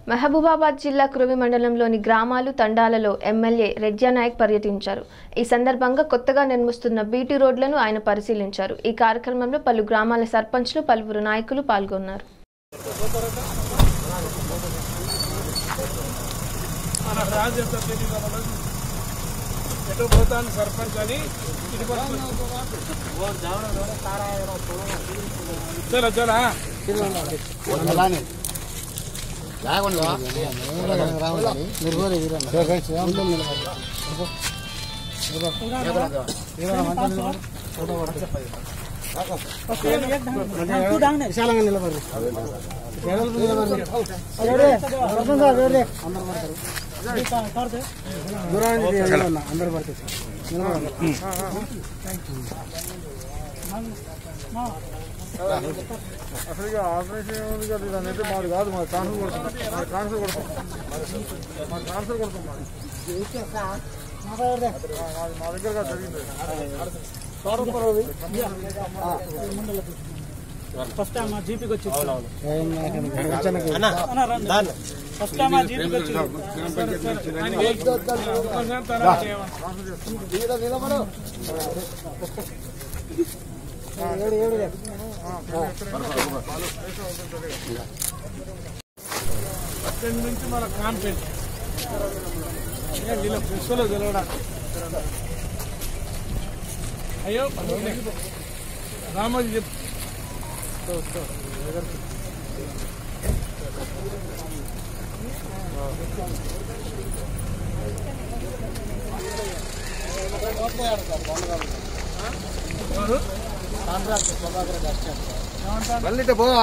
మహబూబాబాద్ జిల్లా కురువి మండలంలోని గ్రామాలు తండాలలో ఎమ్మెల్యే రెడ్జానాయక్ పర్యటించారు ఈ సందర్భంగా కొత్తగా నిర్మిస్తున్న బీటీ రోడ్లను ఆయన పరిశీలించారు ఈ కార్యక్రమంలో పలు గ్రామాల సర్పంచ్లు పలువురు నాయకులు పాల్గొన్నారు మన రాజు ఎంత తెలియదు కాబట్టి ఎటు పోతాను సర్పంచ్ అని ఇటు పక్కన. చలో చలో అలానే లేకుండా విశాలంగా నిలబడి దూరానికి అందరు పడుతుంది అసలు ఇక ఆపరేషన్ ఉంది కదా ఇదని అయితే మాది కాదు మా ట్రాన్స్ఫర్ కొడుతుంది మా ట్రాన్స్ఫర్ కొడుతాం మా ట్రాన్స్ఫర్ కొడుతాం మాది మా దగ్గర కాదు జరిగింది ఫస్ట్ టైం మా జీపీకి వచ్చి ఫస్ట్ టైం మా జీపీకి వచ్చి ఒక్కసారి తర్వాత చేయమని. అక్కడి నుంచి మన కాన్ఫెంట్ ఏ వీళ్ళ ప్రిన్సిపల్ తెలవడా అయ్యో రామోజీ చెప్పు ఎవరు? మళ్ళీ పోవా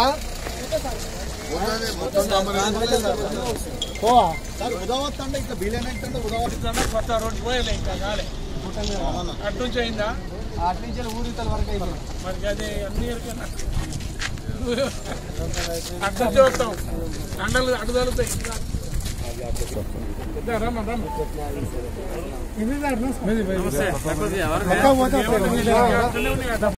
పోవా ఉదవత్తంటే ఇట్లా బిలేనంటే ఉదవత్త ఇట్లన్నా కొత్త రోడ్డు పోయలే ఇంకా కాలే అటు నుంచి అయిందా అటు నుంచి ఊరితల వరకు అయిపోయింది మరి అది అన్ని ఎరికైనా అటు నుంచి వస్తాం కండలు అటు తగులుతాయి ఇద్దా, రమ్మ రమ్మ ఇది నమస్తే పోతే అట్లనే ఉంది కదా